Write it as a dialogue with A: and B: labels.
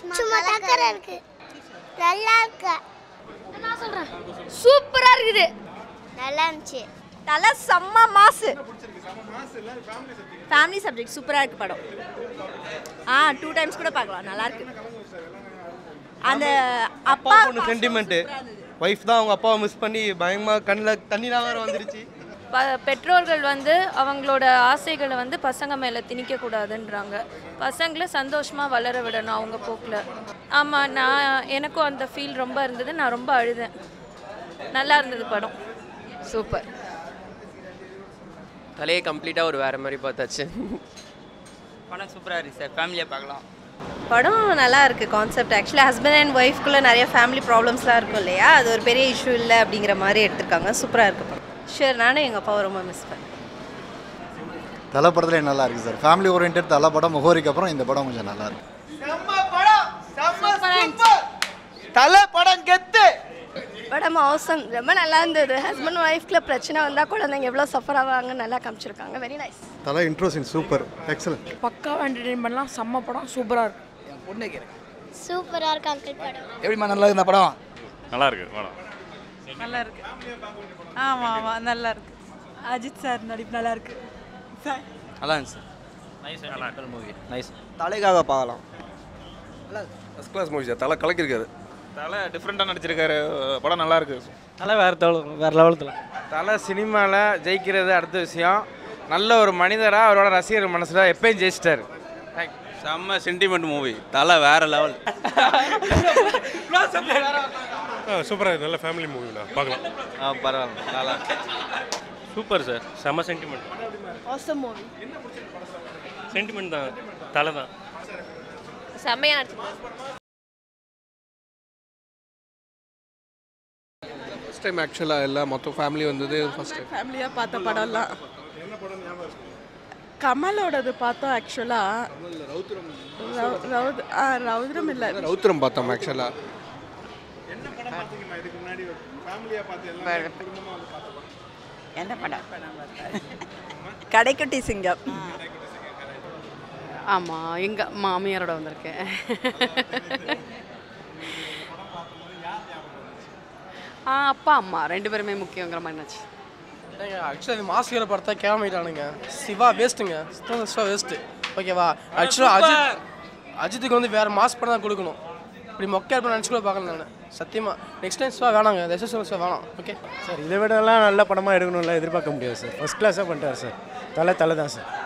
A: சும்மா டக்கர இருக்கு நல்லா இருக்கு
B: நான் சொல்கிறேன் சூப்பராக இருக்குது
A: நல்லா இருந்துச்சு
C: தலை செம்ம மாசு ஃபேமிலி சப்ஜெக்ட் சூப்பராக இருக்கு படம் ஆ டூ டைம்ஸ் கூட பார்க்கலாம் நல்லா இருக்கு அந்த
D: அப்பா
C: அப்பா
D: பொண்ணு சென்டிமெண்ட்டு ஒய்ஃப் தான் அவங்க அப்பாவை மிஸ் பண்ணி பயங்கரமாக கண்ணில் தண்ணிலாம் வேறு வந்துருச்சு
E: ப பெற்றோர்கள் வந்து அவங்களோட ஆசைகளை வந்து பசங்க மேலே திணிக்கக்கூடாதுன்றாங்க பசங்களை சந்தோஷமாக வளர விடணும் அவங்க போக்கில் ஆமாம் நான் எனக்கும் அந்த ஃபீல் ரொம்ப இருந்தது நான் ரொம்ப அழுதேன் நல்லா இருந்தது படம்
F: சூப்பர் தலையே கம்ப்ளீட்டாக ஒரு வேறு மாதிரி பார்த்தாச்சு
G: படம் சூப்பராக இருக்குது சார் ஃபேமிலியாக பார்க்கலாம்
C: படம் நல்லா இருக்கு கான்செப்ட் ஆக்சுவலாக ஹஸ்பண்ட் அண்ட் ஒய்ஃப்குள்ளே நிறைய ஃபேமிலி ப்ராப்ளம்ஸ்லாம் இருக்கும் இல்லையா அது ஒரு பெரிய இஷ்யூ இல்லை அப்படிங்கிற மாதிரி எடுத்திருக்காங்க சூப்பராக இருக்கு படம் ஷூர் நானும் எங்கள் அப்பாவை ரொம்ப மிஸ் பண்ணேன்
H: தலை படத்துல நல்லா இருக்கு சார் ஃபேமிலி ஓரியன்ட் தலை படம் முகோரிக்கு அப்புறம் இந்த படம் கொஞ்சம் நல்லா இருக்கு
D: தலை படம் கெத்து
B: படம் அவசம் ரொம்ப நல்லா இருந்தது ஹஸ்பண்ட் ஒய்ஃப்ல பிரச்சனை வந்தால் குழந்தைங்க எவ்வளோ சஃபர் ஆவாங்க நல்லா காமிச்சிருக்காங்க very nice
H: Thala introducing super excellent
I: பக்காவாக என்டர்டெயின் பண்ணலாம் செம்ம படம் சூப்பராக இருக்கு
A: சூப்பரா இருக்கு அங்கிள் படம்
G: எப்படிமா நல்லா இந்த படம்
J: நல்லா இருக்கு படம்
I: நல்லா இருக்கு ஆமாம் ஆமாம் நல்லா இருக்கு அஜித் சார் நடிப்பு நல்லா இருக்கு சார்
G: நல்லா இருந்துச்சு நைஸ் மூவி நைஸ்
D: தலைக்காக பார்க்கலாம்
J: ஃபஸ்ட் கிளாஸ் மூவி சார் தலை கலக்கிருக்காரு தலை டிஃப்ரெண்ட்டாக நடிச்சிருக்காரு படம் நல்லா இருக்கு
G: நல்லா வேறு தவள வேறு லெவலத்தில்
D: தலை சினிமாவில் ஜெயிக்கிறது அடுத்த விஷயம் நல்ல ஒரு மனிதராக அவரோட ரசிகர் மனசில் எப்பயும் ஜெயிச்சிட்டாரு
J: செம்ம சென்டிமெண்ட் மூவி தலை வேற லெவல்
K: சூப்பராக இருக்குது நல்ல ஃபேமிலி மூவிண்ணா பார்க்கலாம்
D: ஆ பரவாயில்ல நல்லா
K: சூப்பர் சார் செம்ம சென்டிமெண்ட்
B: அவசம் மூவி
K: சென்டிமெண்ட் தான் தலை தான்
E: செம்மையாக நடிச்சிருக்காங்க
G: ஃபஸ்ட் டைம் ஆக்சுவலாக இல்லை மொத்தம் ஃபேமிலி வந்தது ஃபஸ்ட் டைம்
I: ஃபேமிலியாக பார்த்த படம்லாம் கமலோடது பார்த்தோம் ஆக்சுவலாக ரவுத் ஆ ரவுத்ரம் இல்லை
G: ரவுத்திரம் பார்த்தோம் ஆக்சுவலாக
I: என்ன படம் கடைக்குட்டி சிங்கம்
E: ஆமாம் எங்கள் மாமியாரோட வந்திருக்கேன் ஆ அப்பா அம்மா ரெண்டு பேருமே முக்கியங்கிற மாதிரி நினச்சி
G: ஆக்சுவலாக இது மாஸ் ஹீரோ படத்தை கேமிட்டானுங்க சிவா வேஸ்ட்டுங்க சுத்தம் சிவா வேஸ்ட்டு ஓகேவா ஆக்சுவலாக அஜித் அஜித்துக்கு வந்து வேறு மாஸ் படம் தான் கொடுக்கணும் இப்படி மொக்கையாக இருப்பேன் நினச்சி கூட பார்க்கல நான் சத்தியமாக நெக்ஸ்ட் டைம் சிவா வேணாங்க தயவு சிவா வேணாம் ஓகே
H: சார் இதை விடலாம் நல்ல படமாக எடுக்கணும்ல எதிர்பார்க்க முடியாது சார் ஃபஸ்ட் கிளாஸாக பண்ணிட்டார் சார் தலை தலை தான் சார்